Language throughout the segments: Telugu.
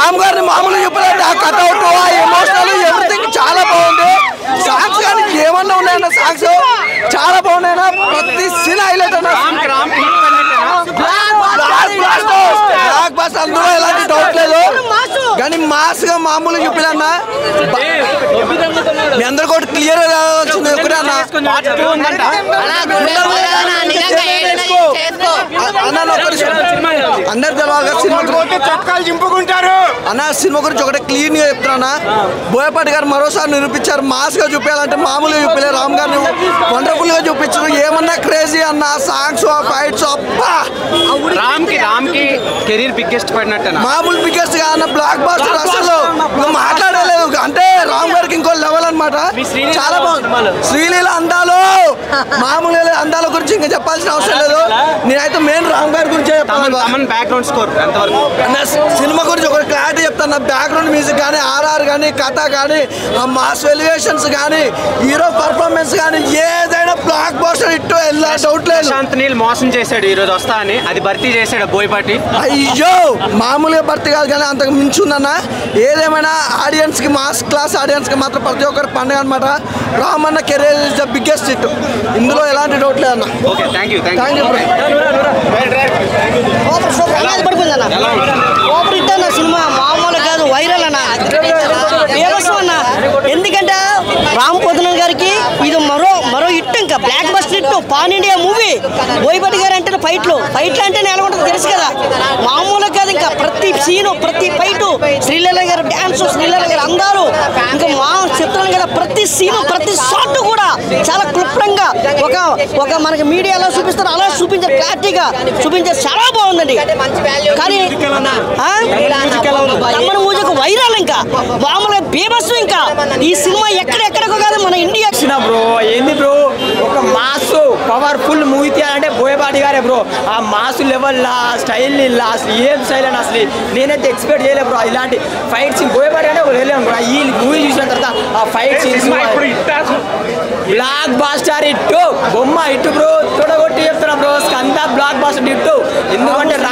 రామ్ గారిని మామూలు చెప్పలేదు ఆ కట్అవుట్ ఆ ఎమోషనల్ ఎవ్రీథింగ్ చాలా బాగుంది సాంగ్స్ కానీ ఏమన్నా ఉన్నాయన్న సాంగ్స్ చాలా బాగున్నాయన్న ప్రతి సీన్ హైలైట్ అన్న బ్లాక్ బస్ అందులో ఎలాంటి డౌట్ లేదు కానీ మాస్ గా మామూలు చెప్పలేన్న మీ అందరికి ఒకటి క్లియర్ వచ్చింది ఒకటే అన్న అన్న నా ఒక్క నిమిషం. అందరు తెలవాక సినిమా గురించి- చొక్కాలు చింపుకుంటారు అన్న సినిమా గురించి ఒకటే క్లీన్ గా చెప్తున్నా బోయపాటి గారు మరోసారి నిరూపించారు మాస్ గా చూపించాలంటే మామూలుగా చూపించలేదు రామ్ గారిని వండర్ఫుల్ గా చూపించారు ఏమన్నా క్రేజీ అన్న సాంగ్స్ ఫైట్స్ అబ్బా రామ్ కి రామ్ కి కెరీర్ బిగ్గెస్ట్ పడినట్టేనా మామూలు బిగ్గెస్ట్ గా అన్న బ్లాక్ బాస్టర్ అసలు ఇంకా మాట్లాడలేదు అంటే రామ్ గారికి ఇంకో లెవెల్ అన్నమాట చాలా బాగుంది శ్రీలీల అందాలు మామూలు అందాల గురించి ఇంకా చెప్పాల్సిన అవసరం లేదు నేనైతే మెయిన్ రామ్ గారి గురించి తమన్ తమన్ బ్యాక్గ్రౌండ్ స్కోర్ ఎంతవరకు అన్న సినిమా గురించి ఒక క్లారిటీ చెప్తాను నా బ్యాక్గ్రౌండ్ మ్యూజిక్ కానీ ఆర్ఆర్ కానీ కథ కానీ ఆ మాస్ ఎలివేషన్స్ కానీ హీరో పర్ఫార్మెన్స్ కానీ ఏదైనా బ్లాక్ బాస్టర్ ఇట్టు వెళ్ళా డౌట్ లేదు ప్రశాంత్ నీల్ మోసం చేశాడు ఈ రోజు వస్తా అని అది భర్తీ చేశాడు బోయపాటి అయ్యో మామూలుగా భర్తీ కాదు కానీ అంతకు మించి ఉందన్న ఏదేమైనా ఆడియన్స్ కి మాస్ క్లాస్ ఆడియన్స్ కి మాత్రం ప్రతి ఒక్కరి పండుగ అనమాట రామన్న career is the biggest hit ఇందులో ఎలాంటి డౌట్ లేదన్న okay thank you thank thank you you ఓపర్ సో కళ్ళాది పడిపోయిందన్న ఓపర్ హిట్ అన్న సినిమా మామూలు కాదు వైరల్ అన్న బేబస్ అన్న ఎందుకంటే రామ్ పోతనన్ గారికి ఇది మరో మరో హిట్ ఇంకా blockbuster hit pan India movie Boyapati గారు అంటే ఫైట్లు ఫైట్లు అంటే ఎలా ఉంటుందో తెలుసు కదా మామూలు కాదు ఇంకా ప్రతి సీను ప్రతి ఫైటు శ్రీలీల గారు డ్యాన్స్ శ్రీలీల గారు అందాలు ఇంకా మా చెప్తున్నాను కదా ప్రతి సీను ప్రతి షాట్ కూడా చాలా క్లుప్తంగా ఒక ఒక మనకి మీడియాలో చూపిస్తారు అలా చూపించారు క్లారిటీగా చూపించారు చాలా బాగుందండి కానీ ఆ? తమ్మన మ్యూజిక్ వైరల్ ఇంకా మామూలుగా బీభత్సం ఇంకా ఈ సినిమా ఎక్కడెక్కడికో కాదు మన ఇండియా వచ్చిన బ్రో ఏంది బ్రో ఒక మాస్ పవర్ఫుల్ మూవీ తీయాలంటే బోయపాటి గారే బ్రో ఆ మాస్ లెవెల్ స్టైల్ అసలు ఏం స్టైల్ అని అసలు నేనైతే ఎక్స్పెక్ట్ చేయలేదు బ్రో ఇలాంటి ఫైట్ సీన్ బోయపాటి అంటే వెళ్ళాను బ్రో ఈ మూవీ చూసిన తర్వాత ఆ ఫైట్ సీన్స్ బ్లాక్ బాస్టర్ ఇట్టు బొమ్మ ఇట్టు బ్రో తొడగొట్టి చెప్తున్నా బ్రో స్కంద బ్లాక్ బాస్టర్ ఇట్టు ఎందుకంటే రా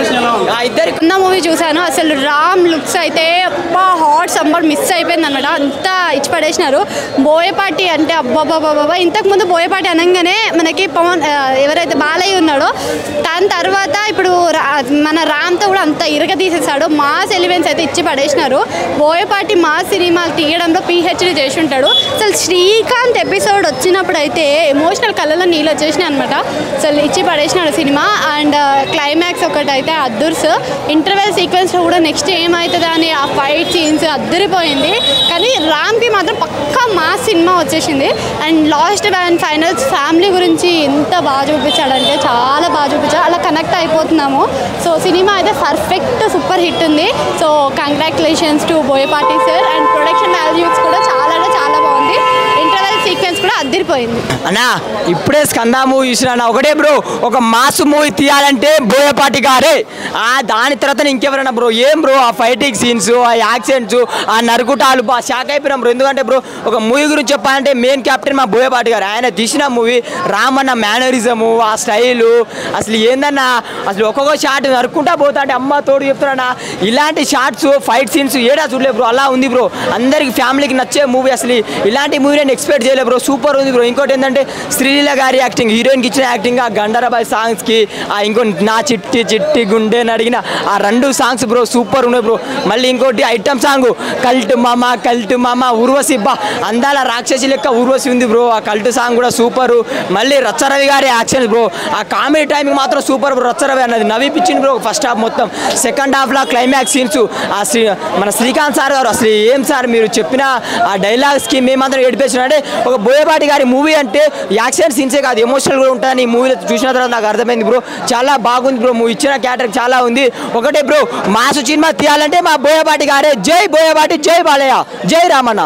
ఆ ఇద్దరి ఉన్న మూవీ చూశాను అసలు రామ్ లుక్స్ అయితే అబ్బా హాట్ సంబర్ మిస్ అయిపోయింది అనమాట అంతా ఇచ్చి పడేసినారు బోయపాటి అంటే అబ్బాబాబాబా ఇంతకు ముందు బోయపాటి అనగానే మనకి పవన్ ఆ, ఎవరైతే బాలయ్య ఉన్నాడో దాని తర్వాత ఇప్పుడు రా- మన రామ్తో కూడా అంత ఇరగ తీసేసాడు మాస్ ఎలివెన్స్ అయితే ఇచ్చి పడేసినారు బోయపాటి మాస్ సినిమాలు తీయడంలో పిహెచ్డి చేసి ఉంటాడు అసలు శ్రీకాంత్ ఎపిసోడ్ వచ్చినప్పుడు అయితే ఎమోషనల్ కళ్ళలో నీళ్ళు వచ్చేసినాయి అనమాట అసలు ఇచ్చి పడేసినాడు సినిమా అండ్ క్లైమాక్స్ ఒకటి అయితే అద్దుర్స్ ఇంటర్వెల్ సీక్వెన్స్లో కూడా నెక్స్ట్ ఏమవుతుందా అని ఆ ఫైట్ సీన్స్ అద్దరిపోయింది కానీ రామ్కి మాత్రం పక్కా మాస్ సినిమా వచ్చేసింది and last and finals family గురించి ఎంత బాగా చూపించాడంటే చాలా బాగా చూపించాడు అలా కనెక్ట్ అయిపోతున్నాము సో సినిమా అయితే పర్ఫెక్ట్ సూపర్ హిట్ ఉంది so congratulations to Boyapati sir and production values కూడా చాలా అంటే చాలా బాగుంది ఇంటర్వెల్ సీక్వెన్స్ కూడా అద్దరిపోయింది అన్నా ఇప్పుడే స్కందా మూవీ చూసిన ఒకటే బ్రో ఒక మాస్ మూవీ తీయాలంటే బోయపాటి గారే ఆ దాని తర్వాత ఇంకెవరైనా బ్రో ఏం బ్రో ఆ ఫైటింగ్ సీన్స్ ఆ యాక్సిడెంట్స్ ఆ నరుకుటాలు బా షాక్ అయిపోయినాం బ్రో ఎందుకంటే బ్రో ఒక మూవీ గురించి చెప్పాలంటే మెయిన్ కెప్టెన్ మా బోయపాటి గారు ఆయన తీసిన మూవీ రామన్న మేనరిజము ఆ స్టైలు అసలు ఏందన్నా అసలు ఒక్కొక్క షాట్ నరుక్కుంటా పోతా అంటే అమ్మ తోడు చెప్తున్నా ఇలాంటి షార్ట్స్ ఫైట్ సీన్స్ ఏడా చూడలేదు బ్రో అలా ఉంది బ్రో అందరికి ఫ్యామిలీకి నచ్చే మూవీ అసలు ఇలాంటి మూవీ నేను ఎక్స్పెక్ట్ చేయలేదు బ్రో సూపర్ ఉంది బ్రో ఇంకోటి ఏంటంటే శ్రీలీల గారి యాక్టింగ్ హీరోయిన్కి ఇచ్చిన యాక్టింగ్ ఆ గండరాబాయ్ సాంగ్స్కి ఆ ఇంకో నా చిట్టి చిట్టి గుండె అని అడిగిన ఆ రెండు సాంగ్స్ బ్రో సూపర్ ఉన్నాయి బ్రో మళ్ళీ ఇంకోటి ఐటమ్ సాంగ్ కల్ట్ మామ కల్ట్ మామ ఉర్వశి బా అందాల రాక్షసి లెక్క ఉర్వశి ఉంది బ్రో ఆ కల్ట్ సాంగ్ కూడా సూపర్ మళ్ళీ రచ్చరవి గారి యాక్షన్ బ్రో ఆ కామెడీ టైమింగ్ మాత్రం సూపర్ బ్రో రచ్చరవి అన్నది నవ్విపించింది బ్రో ఫస్ట్ హాఫ్ మొత్తం సెకండ్ హాఫ్లో క్లైమాక్స్ సీన్స్ ఆ శ్రీ మన శ్రీకాంత్ సార్ గారు అసలు ఏం సార్ మీరు చెప్పిన ఆ డైలాగ్స్కి మేమందరం ఏడిపేసిన అంటే ఒక బోయపాటి గారి మూవీ అంటే యాక్షన్ సీన్సే కాదు ఎమోషనల్ కూడా ఉంటుందని ఈ మూవీలో చూసిన తర్వాత నాకు అర్థమైంది బ్రో చాలా బాగుంది బ్రో మూవీ ఇచ్చిన క్యారెక్టర్ చాలా ఉంది ఒకటే బ్రో మాసు సినిమా తీయాలంటే మా బోయపాటి గారే జై బోయపాటి జై బాలయ్య జై రామన్న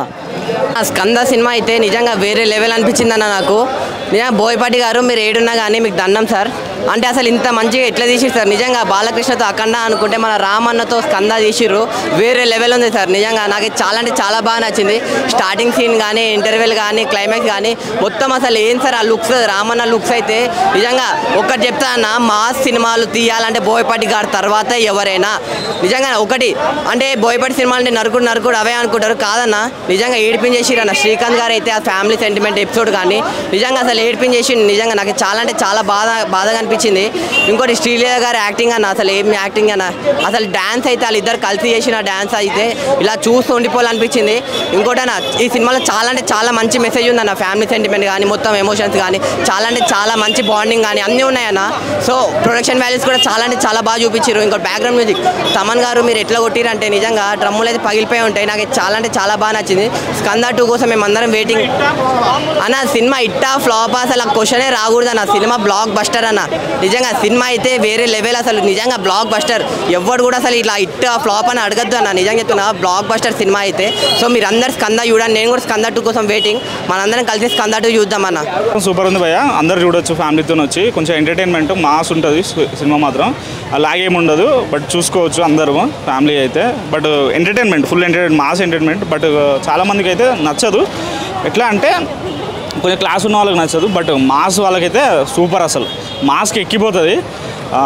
ఆ స్కంద సినిమా అయితే నిజంగా వేరే లెవెల్ అనిపించింది అన్న నాకు నిజంగా బోయపాటి గారు మీరు ఏడున్నా కానీ మీకు దండం సార్ అంటే అసలు ఇంత మంచిగా ఎట్లా తీసిరు సార్ నిజంగా బాలకృష్ణతో అఖండ అనుకుంటే మన రామన్నతో స్కంద తీసిర్రు వేరే లెవెల్ ఉంది సార్ నిజంగా నాకు చాలా అంటే చాలా బాగా నచ్చింది స్టార్టింగ్ సీన్ కానీ ఇంటర్వెల్ కానీ క్లైమాక్స్ కానీ మొత్తం అసలు ఏం సార్ ఆ లుక్స్ రామన్న లుక్స్ అయితే నిజంగా ఒక్కటి చెప్తా అన్న మాస్ సినిమాలు తీయాలంటే బోయపాటి గారి తర్వాత ఎవరైనా నిజంగా ఒకటి అంటే బోయపాటి సినిమాలు అంటే నరుకుడు నరుకుడు అవే అనుకుంటారు కాదన్న నిజంగా ఏడిపించేసిరు అన్న శ్రీకాంత్ గారు అయితే ఆ ఫ్యామిలీ సెంటిమెంట్ ఎపిసోడ్ కానీ నిజంగా అసలు ఏడిపించేసి నిజంగా నాకు చాలా అంటే చాలా బాధ బాధగా అనిపించింది ఇంకోటి శ్రీలీల గారి యాక్టింగ్ అన్న అసలు ఏం యాక్టింగ్ అన్న అసలు డ్యాన్స్ అయితే వాళ్ళిద్దరు కలిసి చేసిన డ్యాన్స్ అయితే ఇలా చూస్తూ ఉండిపోవాలనిపించింది ఇంకోటి అన్న ఈ సినిమాలో చాలా అంటే చాలా మంచి మెసేజ్ ఉందన్న ఫ్యామిలీ సెంటిమెంట్ కానీ మొత్తం ఎమోషన్స్ కానీ చాలా అంటే చాలా మంచి బాండింగ్ కానీ అన్నీ ఉన్నాయన్న సో ప్రొడక్షన్ వాల్యూస్ కూడా చాలా అంటే చాలా బాగా చూపించారు ఇంకోటి బ్యాక్గ్రౌండ్ మ్యూజిక్ తమన్ గారు మీరు ఎట్లా కొట్టిరంటే నిజంగా డ్రమ్ములు అయితే పగిలిపోయి ఉంటాయి నాకు ఇది చాలా అంటే చాలా బాగా నచ్చింది స్కంద టూ కోసం మేము అందరం వెయిటింగ్ అన్న సినిమా ఇట్టా ఫ్లాప్ అసలు ఆ క్వశ్చనే రాకూడదు అన్న సినిమా బ్లాక్ బస్టర్ అన్న నిజంగా సినిమా అయితే వేరే లెవెల్ అసలు నిజంగా బ్లాక్ బస్టర్ ఎవడు కూడా అసలు ఇట్లా ఇట్ట ఫ్లాప్ అని అడగద్దు అన్న నిజంగా చెప్తున్నా బ్లాక్ బస్టర్ సినిమా అయితే సో మీరు అందరు స్కంద చూడండి నేను కూడా స్కంద టూ కోసం వెయిటింగ్ మనందరం కలిసి స్కంద టూ చూద్దాం అన్న సూపర్ ఉంది భయ్య అందరు చూడొచ్చు ఫ్యామిలీతో వచ్చి కొంచెం ఎంటర్టైన్మెంట్ మాస్ ఉంటుంది సినిమా మాత్రం అలాగే ఏమి ఉండదు బట్ చూసుకోవచ్చు అందరూ ఫ్యామిలీ అయితే but entertainment full entertainment mass entertainment but చాలా మందికి అయితే నచ్చదు ఎట్లా అంటే కొంచెం క్లాస్ ఉన్న వాళ్ళకి నచ్చదు బట్ మాస్ వాళ్ళకైతే సూపర్ అసలు మాస్కి ఎక్కిపోతుంది ఆ,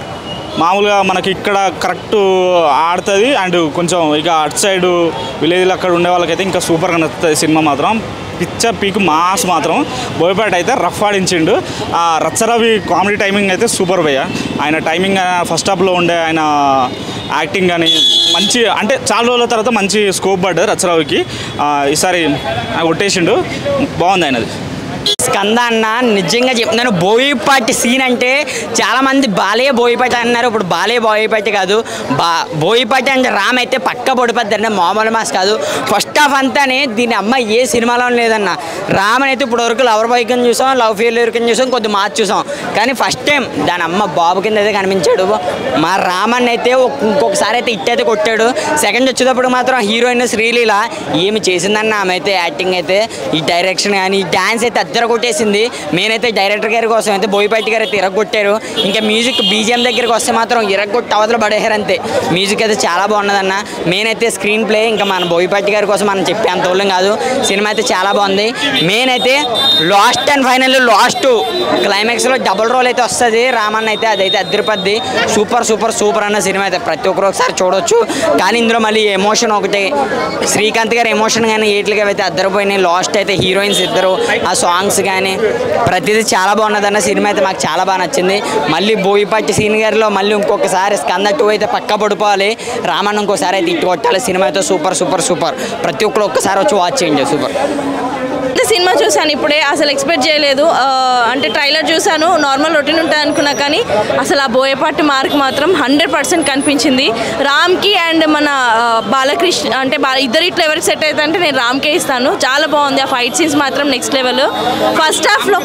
మామూలుగా మనకి ఇక్కడ కరెక్ట్ ఆడుతుంది అండ్ కొంచెం ఇక అటు సైడ్ విలేజ్లో అక్కడ ఉండే వాళ్ళకైతే ఇంకా సూపర్గా నచ్చుతుంది సినిమా మాత్రం పిచ్చ పీక్ మాస్ మాత్రం బోయపాటి అయితే రఫ్ ఆడించిండు ఆ రచ్చరవి కామెడీ టైమింగ్ అయితే సూపర్ భయ్య ఆయన టైమింగ్ ఫస్ట్ హాఫ్లో ఉండే ఆయన యాక్టింగ్ కానీ మంచి అంటే చాలా రోజుల తర్వాత మంచి స్కోప్ పడ్డది రచ్చరావుకి ఆ, ఈసారి కొట్టేసిండు బాగుంది ఆయనది స్కంద అన్న నిజంగా చెప్తున్నాను బోయిపాటి సీన్ అంటే చాలా మంది బాలే బోయిపాటి అన్నారు ఇప్పుడు బాలే బోయిపాటి కాదు బా బోయిపాటి అంటే రామ్ అయితే పక్క పొడిపోద్ది అంటే మామూలు మాస్ కాదు ఫస్ట్ హాఫ్ అంతానే దీని అమ్మ ఏ సినిమాలో లేదన్న రామ్ అయితే ఇప్పుడు వరకు లవర్ బాయ్ కింద చూసాం లవ్ ఫెయిల్యూర్ కింద చూసాం కొద్ది మార్చి చూసాం కానీ ఫస్ట్ టైం దాని అమ్మ బాబు కింద అయితే కనిపించాడు మా రామన్ అయితే ఒక- ఇంకొకసారి అయితే ఇట్ అయితే కొట్టాడు సెకండ్ వచ్చేటప్పుడు మాత్రం హీరోయిన్ శ్రీలీల ఏమి చేసిందన్న ఆమె అయితే యాక్టింగ్ అయితే ఈ డైరెక్షన్ కానీ ఈ డ్యాన్స్ అయితే అద్దర కొట్టేసింది నేనైతే డైరెక్టర్ గారి కోసం అయితే బోయిపాటి గారు అయితే ఇరగొట్టారు ఇంకా మ్యూజిక్ బీజిఎం దగ్గరికి వస్తే మాత్రం ఇరగొట్టి అవతల పడేశారు అంతే మ్యూజిక్ అయితే చాలా బాగున్నదన్న మెయిన్ అయితే స్క్రీన్ ప్లే ఇంకా మన బోయిపాటి గారి కోసం మనం చెప్పే అంత వాళ్ళం కాదు సినిమా అయితే చాలా బాగుంది మెయిన్ అయితే లాస్ట్ అండ్ ఫైనల్ లాస్ట్ క్లైమాక్స్లో డబుల్ రోల్ అయితే వస్తుంది రామన్ అయితే అదైతే అద్దరిపద్ది సూపర్ సూపర్ సూపర్ అన్న సినిమా అయితే ప్రతి ఒక్కరు ఒకసారి చూడొచ్చు కానీ ఇందులో మళ్ళీ ఎమోషన్ ఒకటి శ్రీకాంత్ గారి ఎమోషన్ కానీ ఏట్లుగా అయితే అద్దరిపోయినాయి లాస్ట్ అయితే హీరోయిన్స్ ఇద్దరు ఆ సాంగ్స్ కానీ ప్రతిదీ చాలా బాగున్నదన్న సినిమా అయితే మాకు చాలా బాగా నచ్చింది మళ్ళీ బోయిపాటి సీన్ గారిలో మళ్ళీ ఇంకొకసారి స్కంద టూ అయితే పక్క పడిపోవాలి రామన్ ఇంకోసారి అయితే ఇట్టు కొట్టాలి సినిమా అయితే సూపర్ సూపర్ సూపర్ ప్రతి ఒక్కరు ఒక్కసారి వచ్చి వాచ్ చేయండి సూపర్ అంటే సినిమా చూసాను ఇప్పుడే అసలు ఎక్స్పెక్ట్ చేయలేదు ఆ, అంటే ట్రైలర్ చూసాను నార్మల్ రొటీన్ ఉంటుంది అనుకున్నా కానీ అసలు ఆ బోయపాటి మార్క్ మాత్రం హండ్రెడ్ పర్సెంట్ కనిపించింది రామ్కి అండ్ మన ఆ, బాలకృష్ణ అంటే బా ఇద్దరు ఇట్లా ఎవరికి సెట్ అయితే అంటే నేను రామ్కే ఇస్తాను చాలా బాగుంది ఆ ఫైట్ సీన్స్ మాత్రం నెక్స్ట్ లెవెల్ ఫస్ట్ హాఫ్లో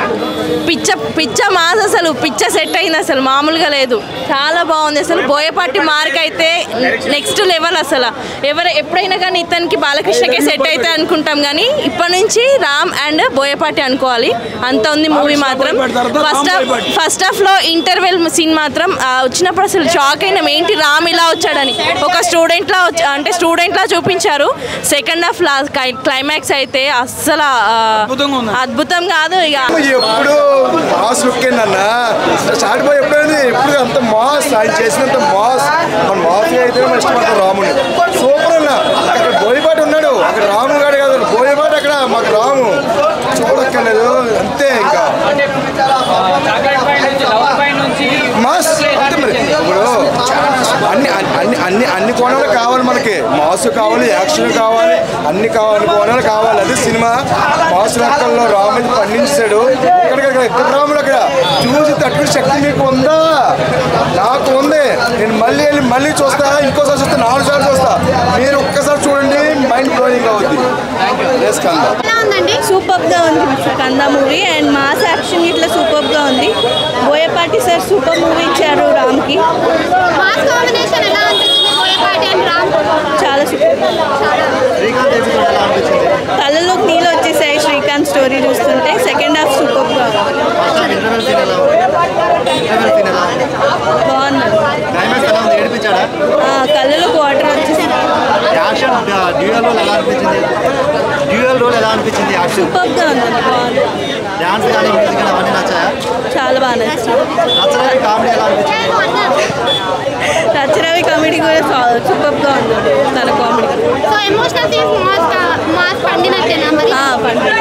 పిచ్చ పిచ్చ మాస్ అసలు పిచ్చ సెట్ అయింది అసలు మామూలుగా లేదు చాలా బాగుంది అసలు బోయపాటి మార్క్ అయితే నెక్స్ట్ లెవెల్ అసలు ఎవరు ఎప్పుడైనా కానీ ఇతనికి బాలకృష్ణకే సెట్ అయితే అనుకుంటాం కానీ ఇప్పటి నుంచి రామ్ అండ్ బోయపాటి అనుకోవాలి అంత ఉంది మూవీ మాత్రం ఫస్ట్ హాఫ్ ఫస్ట్ హాఫ్ లో ఇంటర్వెల్ సీన్ మాత్రం ఆ, వచ్చినప్పుడు అసలు షాక్ అయినాం ఏంటి రామ్ ఇలా వచ్చాడని ఒక స్టూడెంట్ లా వచ్చి- అంటే స్టూడెంట్ లా చూపించారు సెకండ్ హాఫ్ లా క్లైమాక్స్ అయితే అస్సలు ఆ, అద్భుతం కాదు ఇక ఎప్పుడు మాస్ లుక్ ఏంటన్నా స్టార్ట్ బాయ్ ఎప్పుడైంది ఎప్పుడు అంత మాస్ ఆయన చేసినంత మాస్ మన మాస్ అయితే మన ఇష్టపడతాం రాముని సూపర్ అన్న అక్కడ బోయపాటి ఉన్నాడు అక్కడ రాము గాడు కాదు బోయపాటి అక్కడ మాకు రాము చూడక్కర్లేదు అంతే ఇంకా మాస్ అంతే మరి ఇప్పుడు అన్ని అన్ని అన్ని అన్ని కోణాలు కావాలి మనకి మాస్ కావాలి యాక్షన్ కావాలి అన్ని కావాలి అన్ని కోణాలు కావాలి అది సినిమా మాస్ లెక్కల్లో రాముని పండించాడు ఇక్కడ ఇద్దరు రాములు అక్కడ చూసి తట్టుకునే శక్తి మీకు ఉందా నాకు ఉంది నేను మళ్ళీ వెళ్ళి మళ్ళీ చూస్తా ఇంకోసారి చూస్తా నాలుగు సార్లు చూస్తా మీరు ఒక్కసారి చూడండి మైండ్ బ్లోయింగ్ అవుద్ది ఎస్ కందా సూపర్ గా ఉంది Skanda movie and mass action ఇట్లా సూపర్ గా ఉంది బోయపాటి సార్ సూపర్ మూవీ ఇచ్చారు రామ్ కి మాస్ కాంబినేషన్ ఎలా అనిపించింది బోయపాటి అండ్ రామ్ చాలా సూపర్ స్టోరీ చూస్తుంటే సెకండ్ హాఫ్ సూపర్గా బాగుంది ఆ, కళ్ళలోకి వాటర్ వచ్చేసింది యాక్షన్ డ్యూయల్ రోల్ ఎలా అనిపించింది డ్యూయల్ రోల్ ఎలా అనిపించింది యాక్షన్ సూపర్గా ఉందండి బాగుంది డాన్స్ కానీ మ్యూజిక్ కానీ అవన్నీ నచ్చాయా చాలా బాగా నచ్చింది నచ్చలేదు కామెడీ ఎలా అనిపించింది రచరవి కామెడీ కూడా సూపర్గా ఉంది తన comedy so emotional scenes mass mass పండినట్టేనా మరి పండి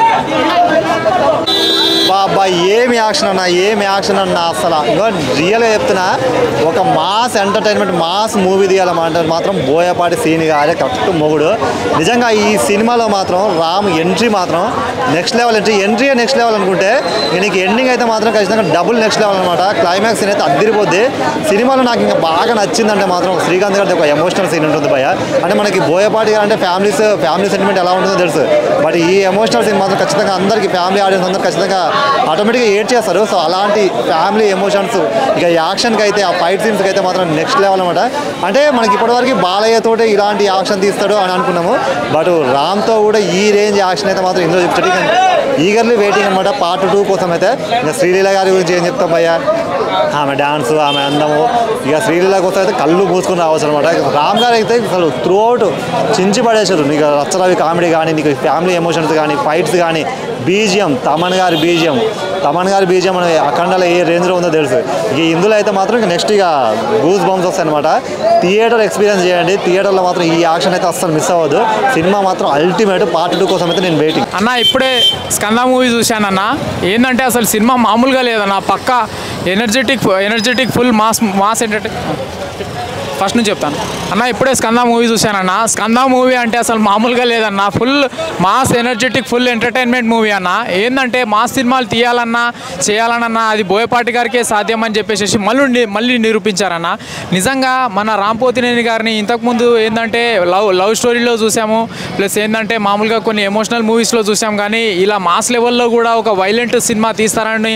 బాబా ఏమి యాక్షన్ అన్నా ఏమి యాక్షన్ అన్నా అసలు ఇగో రియల్గా చెప్తున్నా ఒక మాస్ ఎంటర్టైన్మెంట్ మాస్ మూవీ తీయాలన్నమాట మాత్రం బోయపాటి సీన్ కాదే కరెక్ట్ మొగుడు నిజంగా ఈ సినిమాలో మాత్రం రామ్ ఎంట్రీ మాత్రం next level entry entry next level అనుకుంటే ఇక నీకు ఎండింగ్ అయితే మాత్రం ఖచ్చితంగా డబుల్ నెక్స్ట్ లెవెల్ అనమాట క్లైమాక్స్ సీన్ అయితే అద్దరిపోద్ది సినిమాలో నాకు ఇంకా బాగా నచ్చిందంటే మాత్రం శ్రీకాంత్ గారి ఒక ఎమోషనల్ సీన్ ఉంటుంది భయ అంటే మనకి బోయపాటి గారు అంటే ఫ్యామిలీస్ ఫ్యామిలీ సెంటిమెంట్ ఎలా ఉంటుందో తెలుసు బట్ ఈ ఎమోషనల్ సీన్ మాత్రం ఖచ్చితంగా అందరికీ ఫ్యామిలీ ఆడియన్స్ అందరూ ఖచ్చితంగా ఆటోమేటిక్గా ఏడ్ చేస్తారు సో అలాంటి ఫ్యామిలీ ఎమోషన్స్ ఇక యాక్షన్కి అయితే ఆ ఫైట్ సీన్స్కి అయితే మాత్రం నెక్స్ట్ లెవెల్ అనమాట అంటే మనకి ఇప్పటివరకు బాలయ్యతోటే ఇలాంటి యాక్షన్ తీస్తాడు అని అనుకున్నాము బట్ రామ్తో కూడా ఈ రేంజ్ యాక్షన్ అయితే మాత్రం ఇందులో చెప్తాడు ఈగర్లీ వెయిటింగ్ అనమాట పార్ట్ టూ కోసం అయితే ఇంకా శ్రీలీల గారి గురించి ఏం చెప్తాం భయ్యా ఆమె డాన్స్ ఆమె అందము ఇక శ్రీలీల కోసం అయితే కళ్ళు మూసుకుని రావచ్చు అనమాట రామ్ గారు అయితే అసలు త్రూ అవుట్ చించి పడేశారు నీకు రచ్చరవి కామెడీ కానీ నీకు ఫ్యామిలీ ఎమోషన్స్ కానీ ఫైట్స్ కానీ బీజియం తమన్ గారి బీజియం తమన్ గారి బీజియం మన అఖండలో ఏ రేంజ్లో ఉందో తెలుసు ఇక ఇందులో అయితే మాత్రం ఇక నెక్స్ట్ ఇక గూస్ బంప్స్ వస్తాయి అనమాట థియేటర్ ఎక్స్పీరియన్స్ చేయండి థియేటర్లో మాత్రం ఈ యాక్షన్ అయితే అస్సలు మిస్ అవ్వదు సినిమా మాత్రం అల్టిమేట్ పార్ట్ టూ కోసం అయితే నేను వెయిటింగ్ అన్న ఇప్పుడే స్కంద మూవీ చూశానన్న ఏంటంటే అసలు సినిమా మామూలుగా లేదన్న పక్క energetic energetic full mass mass entertain first నుంచి చెప్తాను అన్న ఇప్పుడే స్కంద మూవీ చూశానన్న స్కంద మూవీ అంటే అసలు మామూలుగా లేదన్న full mass energetic full entertainment movie అన్న ఏంటంటే మాస్ సినిమాలు తీయాలన్నా చేయాలన్నా అది బోయపాటి గారికే సాధ్యం అని చెప్పేసి మళ్ళీ ని- మళ్ళీ నిరూపించారన్న నిజంగా మన రాంపోతినేని గారిని ఇంతకుముందు ఏంటంటే లవ్ లవ్ స్టోరీలో చూసాము ప్లస్ ఏంటంటే మామూలుగా కొన్ని ఎమోషనల్ మూవీస్లో చూసాం కానీ ఇలా మాస్ లెవెల్లో కూడా ఒక వైలెంట్ సినిమా తీస్తారని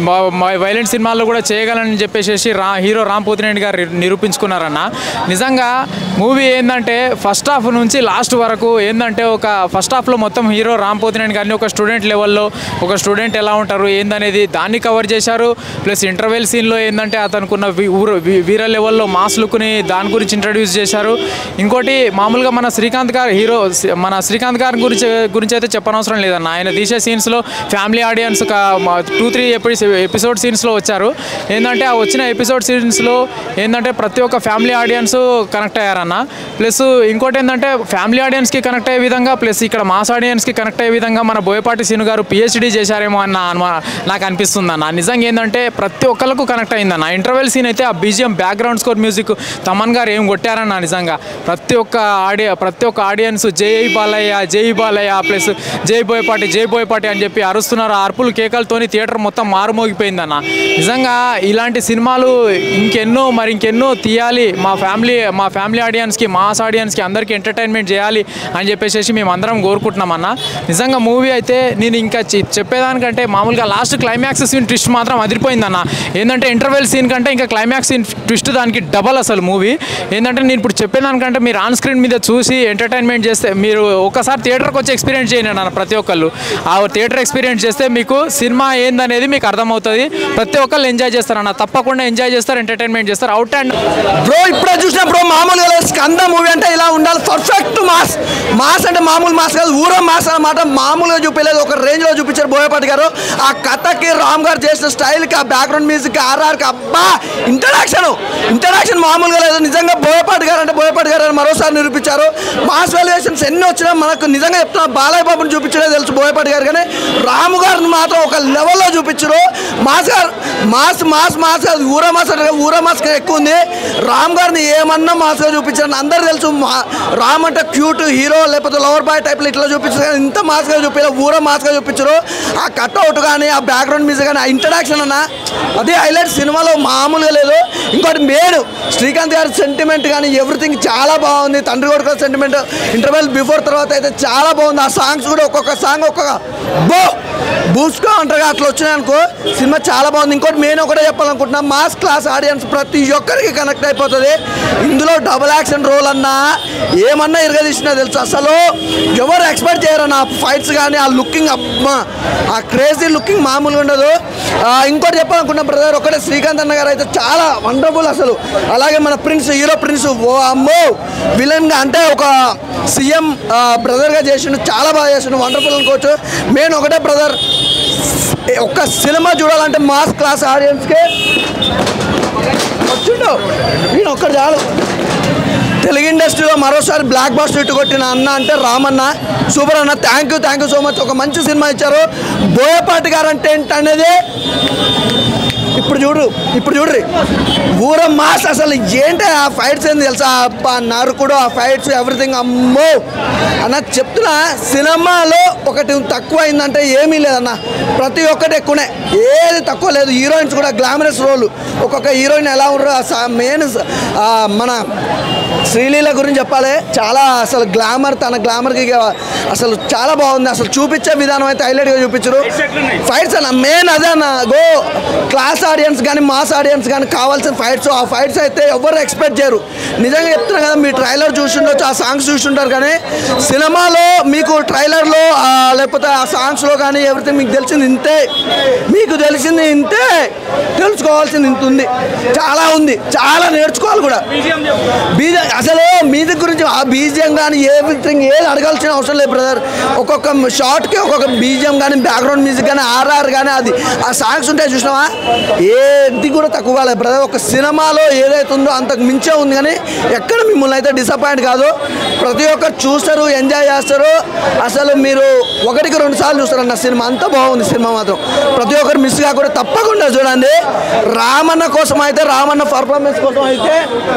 వైలెంట్ సినిమాల్లో కూడా చేయగలని చెప్పేసి రా హీరో రామ్ పోతినేని గారు నిరూ- నిరూపించుకున్నారన్న నిజంగా మూవీ ఏంటంటే ఫస్ట్ హాఫ్ నుంచి లాస్ట్ వరకు ఏంటంటే ఒక ఫస్ట్ హాఫ్లో మొత్తం హీరో రామ్ పోతినేని గారిని ఒక స్టూడెంట్ లెవెల్లో ఒక స్టూడెంట్ ఎలా ఉంటారు ఏందనేది దాన్ని కవర్ చేశారు ప్లస్ ఇంటర్వెల్ సీన్లో ఏంటంటే అతనుకున్న వి- ఊరు వి- వీర లెవెల్లో మాస్ లుక్ని దాని గురించి ఇంట్రడ్యూస్ చేశారు ఇంకోటి మామూలుగా మన శ్రీకాంత్ గారు హీరో మన శ్రీకాంత్ గారి గురించి గురించి అయితే చెప్పనవసరం లేదన్న ఆయన తీసే సీన్స్లో family audiences two three episode సీన్స్లో వచ్చారు ఏంటంటే ఆ వచ్చిన ఎపిసోడ్ సీన్స్లో ఏంటంటే ప్రతి ఒక్క ఫ్యామిలీ ఆడియన్స్ కనెక్ట్ అయ్యారన్న ప్లస్ ఇంకోటి ఏంటంటే ఫ్యామిలీ ఆడియన్స్కి కనెక్ట్ అయ్యే విధంగా ప్లస్ ఇక్కడ మాస్ ఆడియన్స్కి కనెక్ట్ అయ్యే విధంగా మన బోయపాటి సీను గారు పిహెచ్డి చేశారేమో అన్న అనుమా నాకు అనిపిస్తుంది అన్న నిజంగా ఏంటంటే ప్రతి ఒక్కరికి కనెక్ట్ అయిందన్న ఇంటర్వెల్ సీన్ అయితే ఆ BGM background score music Thaman గారు ఏం కొట్టారన్న నిజంగా ప్రతి ఒక్క ఆడియో ప్రతి ఒక్క ఆడియన్స్ జై బాలయ్య జై బాలయ్య ప్లస్ జై బోయపాటి జై బోయపాటి అని చెప్పి అరుస్తున్నారు ఆ అరుపులు కేకలతోని థియేటర్ మొత్తం మారుమోగిపోయిందన్న నిజంగా ఇలాంటి సినిమాలు ఇంకెన్నో మరి ఇంకెన్నో తీయాలి మా ఫ్యామిలీ మా ఫ్యామిలీ ఆడియన్స్కి మాస్ ఆడియన్స్కి అందరికీ ఎంటర్టైన్మెంట్ చేయాలి అని చెప్పేసి మేము అందరం కోరుకుంటున్నాం అన్న నిజంగా మూవీ అయితే నేను ఇంకా చె- చెప్పేదానికంటే మామూలుగా లాస్ట్ క్లైమాక్స్ సీన్ ట్విస్ట్ మాత్రం అదిరిపోయిందన్న ఏంటంటే ఇంటర్వెల్ సీన్ కంటే ఇంకా క్లైమాక్స్ సీన్ ట్విస్ట్ దానికి డబల్ అసలు మూవీ ఏంటంటే నేను ఇప్పుడు చెప్పేదానికంటే మీరు ఆన్ స్క్రీన్ మీద చూసి ఎంటర్టైన్మెంట్ చేస్తే మీరు ఒకసారి థియేటర్కి వచ్చి ఎక్స్పీరియన్స్ చేయండి అన్న ప్రతి ఒక్కళ్ళు ఆ థియేటర్ ఎక్స్పీరియన్స్ చేస్తే మీకు సినిమా ఏందనేది మీకు అర్థమవుతుంది ప్రతి ఒక్కళ్ళు ఎంజాయ్ చేస్తారన్న తప్పకుండా ఎంజాయ్ చేస్తారు ఎంటర్టైన్మెంట్ చేస్తారు అవుట్ అండ్ బ్రో ఇప్పుడే చూసిన బ్రో మామూలుగా లేదు స్కంద మూవీ అంటే ఇలా ఉండాలి పర్ఫెక్ట్ మాస్ మాస్ అంటే మామూలు మాస్ కాదు ఊర మాస్ అన్నమాట మామూలుగా చూపించలేదు ఒక రేంజ్ లో చూపించారు బోయపాటి గారు ఆ కథకి రామ్ గారు చేసిన స్టైల్ కి ఆ బ్యాక్గ్రౌండ్ మ్యూజిక్ ఆర్ఆర్ కి అబ్బా ఇంటరాక్షన్ ఇంటరాక్షన్ మామూలుగా లేదు నిజంగా బోయపాటి గారు అంటే బోయపాటి గారు అని మరోసారి నిరూపించారు మాస్ వాల్యుయేషన్స్ ఎన్ని వచ్చినా మనకు నిజంగా చెప్తున్నా బాలయ్య బాబుని చూపించడే తెలుసు బోయపాటి గారు కానీ రాము గారిని మాత్రం ఒక లెవెల్లో చూపించారు మాస్ గారు మాస్ మాస్ మాస్ కాదు ఊర మాస్ అంటే ఊర మాస్ ఎక్కువ ఉంది రామ్ గారిని ఏమన్నా మాస్గా చూపించారు అందరు తెలుసు మా- రామ్ అంటే క్యూట్ హీరో లేకపోతే లవర్ బాయ్ టైప్లో ఇట్లా చూపించారు కానీ ఇంత మాస్గా చూపించారు ఊర మాస్గా చూపించారు ఆ కట్అవుట్ కానీ ఆ బ్యాక్గ్రౌండ్ మ్యూజిక్ కానీ ఆ ఇంట్రడక్షన్ అన్న అదే హైలైట్ సినిమాలో మామూలుగా లేదు ఇంకోటి మేడు శ్రీకాంత్ గారి సెంటిమెంట్ కానీ ఎవ్రీథింగ్ చాలా బాగుంది తండ్రి కొడుకు సెంటిమెంట్ ఇంటర్వెల్ బిఫోర్ తర్వాత అయితే చాలా బాగుంది ఆ సాంగ్స్ కూడా ఒక్కొక్క సాంగ్ ఒక్కొక్క బో బూస్కో అంటారు అట్లా వచ్చినాయి అనుకో సినిమా చాలా బాగుంది ఇంకోటి నేను ఒకటే చెప్పాలనుకుంటున్నా మాస్ క్లాస్ ఆడియన్స్ ప్రతి ఒక్కరికి కనెక్ట్ అయిపోతుంది ఇందులో డబుల్ యాక్షన్ రోల్ అన్నా ఏమన్నా ఇరగదీసినా తెలుసు అసలు ఎవరు ఎక్స్పెక్ట్ చేయరన్న ఆ ఫైట్స్ కానీ ఆ లుకింగ్ అమ్మా ఆ క్రేజీ లుకింగ్ మామూలుగా ఉండదు ఆ, ఇంకోటి చెప్పాలనుకున్నా బ్రదర్ ఒకటే శ్రీకాంత్ అన్న గారు అయితే చాలా వండర్ఫుల్ అసలు అలాగే మన ప్రిన్స్ హీరో ప్రిన్స్ ఓ అమ్మో విలన్గా అంటే ఒక సీఎం బ్రదర్గా చేసిండు చాలా బాగా చేసిండు వండర్ఫుల్ అనుకోవచ్చు మెయిన్ ఒకటే బ్రదర్ ఒక్క సినిమా చూడాలంటే మాస్ క్లాస్ ఆడియన్స్కి వచ్చిండు నేను ఒక్కడు చాలు తెలుగు ఇండస్ట్రీలో మరోసారి బ్లాక్ బాస్టర్ ఇటు కొట్టిన అన్న అంటే రామన్న సూపర్ అన్న thank you thank you so much ఒక మంచి సినిమా ఇచ్చారు బోయపాటి గారు అంటే ఏంటనేది ఇప్పుడు చూడు ఇప్పుడు చూడ్రి ఊర మాస్ అసలు ఏంటి ఆ ఫైట్స్ ఏంది తెలుసా అబ్బా నరుకుడు ఆ ఫైట్స్ ఎవ్రీథింగ్ అమ్మో అన్న చెప్తున్నా సినిమాలో ఒకటి తక్కువ అయిందంటే ఏమీ లేదన్న ప్రతి ఒక్కటి ఎక్కువనే ఏది తక్కువ లేదు హీరోయిన్స్ కూడా గ్లామరస్ రోల్ ఒక్కొక్క హీరోయిన్ ఎలా ఉండరు మెయిన్ మన శ్రీలీల గురించి చెప్పాలి చాలా అసలు గ్లామర్ తన గ్లామర్కి అసలు చాలా బాగుంది అసలు చూపించే విధానం అయితే హైలైట్గా చూపించరు ఫైట్స్ అన్న మెయిన్ అదే అన్న గో క్లాస్ ఆడియన్స్ కానీ మాస్ ఆడియన్స్ కానీ కావాల్సిన ఫైట్స్ ఆ ఫైట్స్ అయితే ఎవరు ఎక్స్పెక్ట్ చేయరు నిజంగా చెప్తున్నా కదా మీ ట్రైలర్ చూసిండొచ్చు ఆ సాంగ్స్ చూసింటారు కానీ సినిమాలో మీకు ట్రైలర్లో లేకపోతే ఆ సాంగ్స్లో కానీ ఎవ్రీథింగ్ మీకు తెలిసింది ఇంతే మీకు తెలిసింది ఇంతే తెలుసుకోవాల్సింది ఇంత ఉంది చాలా ఉంది చాలా నేర్చుకోవాలి కూడా బీజం అసలు మ్యూజిక్ గురించి ఆ బీజియం కానీ ఎవ్రీథింగ్ ఏది అడగాల్సిన అవసరం లేదు బ్రదర్ ఒక్కొక్క షార్ట్కి ఒక్కొక్క బీజియం కానీ బ్యాక్గ్రౌండ్ మ్యూజిక్ కానీ ఆర్ఆర్ కానీ అది ఆ సాంగ్స్ ఉంటాయి చూసినావా ఏది కూడా తక్కువ కాలేదు బ్రదర్ ఒక సినిమాలో ఏదైతే ఉందో అంతకు మించే ఉంది కానీ ఎక్కడ మిమ్మల్ని అయితే డిసప్పాయింట్ కాదు ప్రతి ఒక్కరు చూస్తారు ఎంజాయ్ చేస్తారు అసలు మీరు ఒకటికి రెండు సార్లు చూస్తారు అన్న సినిమా అంతా బాగుంది సినిమా మాత్రం ప్రతి ఒక్కరు మిస్ కాకుండా తప్పకుండా చూడండి రామన్న కోసం అయితే రామన్న పర్ఫార్మెన్స్ కోసం అయితే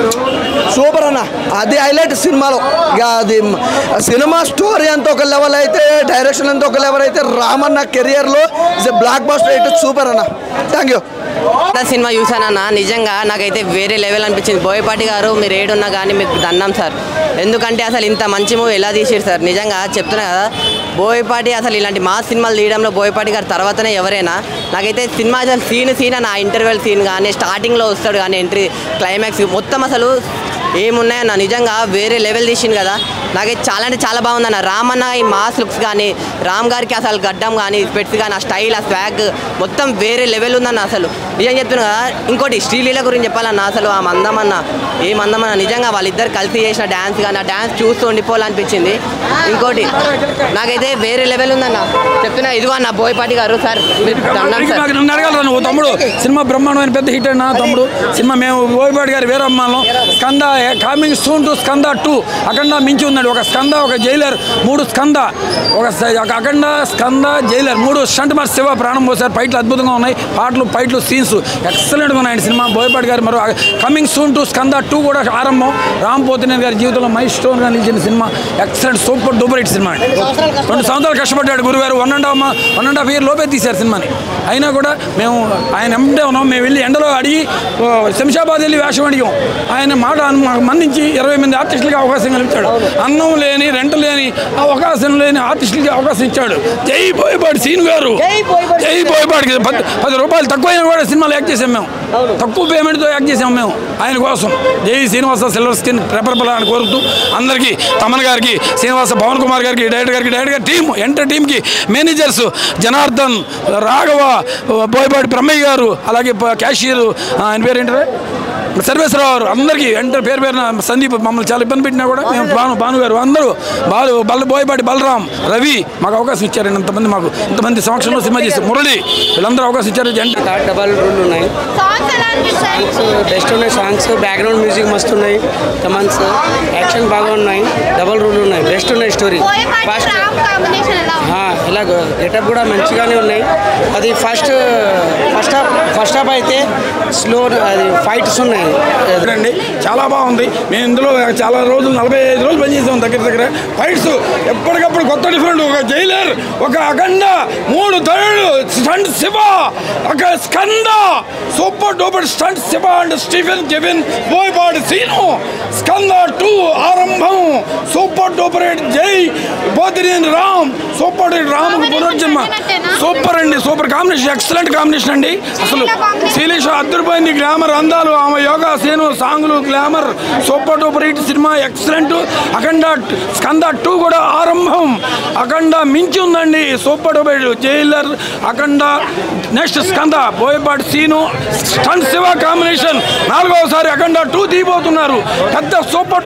సూపర్ అన్న అది హైలైట్ సినిమాలో ఇక అది సినిమా స్టోరీ అంత ఒక లెవెల్ అయితే డైరెక్షన్ అంత ఒక లెవెల్ అయితే రామన్న కెరియర్లో ఇస్ బ్లాక్ బాస్టర్ అయితే సూపర్ అన్న థ్యాంక్ యూ నా సినిమా చూసానన్న నిజంగా నాకైతే వేరే లెవెల్ అనిపించింది బోయపాటి గారు మీరు ఏడున్నా కానీ మీకు దండం సార్ ఎందుకంటే అసలు ఇంత మంచి మూవీ ఎలా తీసారు సార్ నిజంగా చెప్తున్నా కదా బోయపాటి అసలు ఇలాంటి మా సినిమాలు తీయడంలో బోయపాటి గారు తర్వాతనే ఎవరైనా నాకైతే సినిమా అసలు సీన్ సీన్ నా ఇంటర్వెల్ సీన్ కానీ స్టార్టింగ్లో వస్తాడు కానీ ఎంట్రీ క్లైమాక్స్ మొత్తం అసలు ఏమున్నాయన్న నిజంగా వేరే లెవెల్ తీసిండు కదా నాకైతే చాలా అంటే చాలా బాగుందన్న రామ్ అన్న ఈ మాస్ లుక్స్ కానీ రామ్ గారికి అసలు గడ్డం కానీ స్పెట్స్ కానీ ఆ స్టైల్ ఆ స్వాగ్ మొత్తం వేరే లెవెల్ ఉందన్న అసలు నిజం చెప్తున్నా కదా ఇంకోటి శ్రీలీల గురించి చెప్పాలన్న అసలు ఆ మందమన్న ఏ మందమన్న నిజంగా వాళ్ళిద్దరు కలిసి చేసిన డ్యాన్స్ కానీ ఆ డ్యాన్స్ చూస్తూ ఉండిపోవాలనిపించింది ఇంకోటి నాకైతే వేరే లెవెల్ ఉందన్న చెప్తున్నా ఇదిగో అన్న బోయపాటి గారు సార్ మీరు దండం సార్ నన్ను అడగలరా నువ్వు తమ్ముడు సినిమా బ్రహ్మాండమైన పెద్ద హిట్ అయినా తమ్ముడు సినిమా మేము ఓడిపాటి గారి వీరమ్మాలం Skanda coming soon to Skanda two Akhanda మించి ఉందండి ఒక స్కంద ఒక జైలర్ మూడు స్కంద ఒక స- ఒక అఖండ స్కంద జైలర్ మూడు స్టంట్ మరి శివ ప్రాణం పోసారు ఫైట్లు అద్భుతంగా ఉన్నాయి పాటలు ఫైట్లు సీన్స్ ఎక్సలెంట్గా ఉన్నాయండి సినిమా బోయపాటి గారు మరో coming soon to Skanda two కూడా ఆరంభం రామ్ పోతినేని గారి జీవితంలో మై స్టోన్గా నిలిచిన సినిమా ఎక్సలెంట్ సూపర్ డూపర్ హిట్ సినిమా అండి రెండు సంవత్సరాలు కష్టపడ్డాడు గురుగారు one and half one and half year లోపే తీశారు సినిమాని అయినా కూడా మేము ఆయన ఎంటే ఉన్నాం మేము వెళ్ళి ఎండలో అడిగి ఓ, శంషాబాద్ వెళ్ళి వేషం అడిగాం ఆయన మాట అను- మాకు మన్నించి ఇరవై మంది ఆర్టిస్టులకి అవకాశం కల్పించాడు అన్నం లేని రెంట లేని అవకాశం లేని ఆర్టిస్టులకి అవకాశం ఇచ్చాడు జై బోయపాటి సీన్ గారు జై బోయపాటికి పది పది రూపాయలు తక్కువైనా కూడా సినిమాలో యాక్ట్ చేసాం మేము తక్కువ పేమెంట్తో యాక్ట్ చేసాం మేము ఆయన కోసం జై శ్రీనివాస సిల్వర్ స్క్రీన్ ప్రపరపల అని కోరుతూ అందరికీ తమన్ గారికి శ్రీనివాస పవన్ కుమార్ గారికి డైరెక్టర్ గారికి డైరెక్టర్ గారి టీం ఎంటర్ టీంకి మేనేజర్స్ జనార్దన్ రాఘవ బోయపాటి బ్రహ్మయ్య గారు అలాగే ప- క్యాషియర్ ఆయన పేరు ఏంటారు సర్వేశ్వరరావు గారు అందరికీ ఎంటర్ పేరు పేరున సందీప్ మమ్మల్ని చాలా ఇబ్బంది పెట్టినా కూడా మేము భాను భాను గారు అందరూ బాలు బల్ల బోయపాటి బలరాం రవి మాకు అవకాశం ఇచ్చారు ఇంతమంది మాకు ఇంతమంది సమక్షంలో సినిమా చేసి మురళి వీళ్ళందరూ అవకాశం ఇచ్చారు జంట డబల్ రూల్ ఉన్నాయి సాంగ్స్ బెస్ట్ ఉన్నాయి సాంగ్స్ బ్యాక్గ్రౌండ్ మ్యూజిక్ మస్తు ఉన్నాయి కమాన్స్ యాక్షన్ బాగా ఉన్నాయి డబల్ రూల్ ఉన్నాయి బెస్ట్ ఉన్నాయి స్టోరీ ఫస్ట్ ఇలా గెటప్ కూడా మంచిగానే ఉన్నాయి అది first first half first half అయితే స్లో అది ఫైట్స్ ఉన్నాయి అండి చాలా బాగుంది మేము ఇందులో చాలా రోజులు నలభై ఐదు రోజులు పనిచేసాం దగ్గర దగ్గర ఫైట్స్ ఎప్పటికప్పుడు కొత్త డిఫరెంట్ ఒక జైలర్ ఒక అఖండ మూడు ధరుడు స్టంట్ శివ ఒక Skanda super duper stunt Shiva and Stephen Kevin Boyapati Seenu Skanda two ఆరంభం సూపర్ డూపర్ హిట్ జై పోతిరేని రామ్ సూపర్ హిట్ రామ్ పునర్జన్మ సూపర్ అండి సూపర్ కాంబినేషన్ ఎక్సలెంట్ కాంబినేషన్ అండి అసలు శైలేష్ అద్దరిపోయింది గ్లామర్ అందాలు ఆమె యోగా సేను సాంగ్లు గ్లామర్ సూపర్ డూపర్ హిట్ సినిమా ఎక్సలెంట్ అఖండ స్కంద టూ కూడా ఆరంభం అఖండ మించి ఉందండి super duper hit Jailer Akhanda next Skanda Boyapati Seenu stunt Shiva combination నాలుగవసారి అఖండ టూ తీయబోతున్నారు పెద్ద సూపర్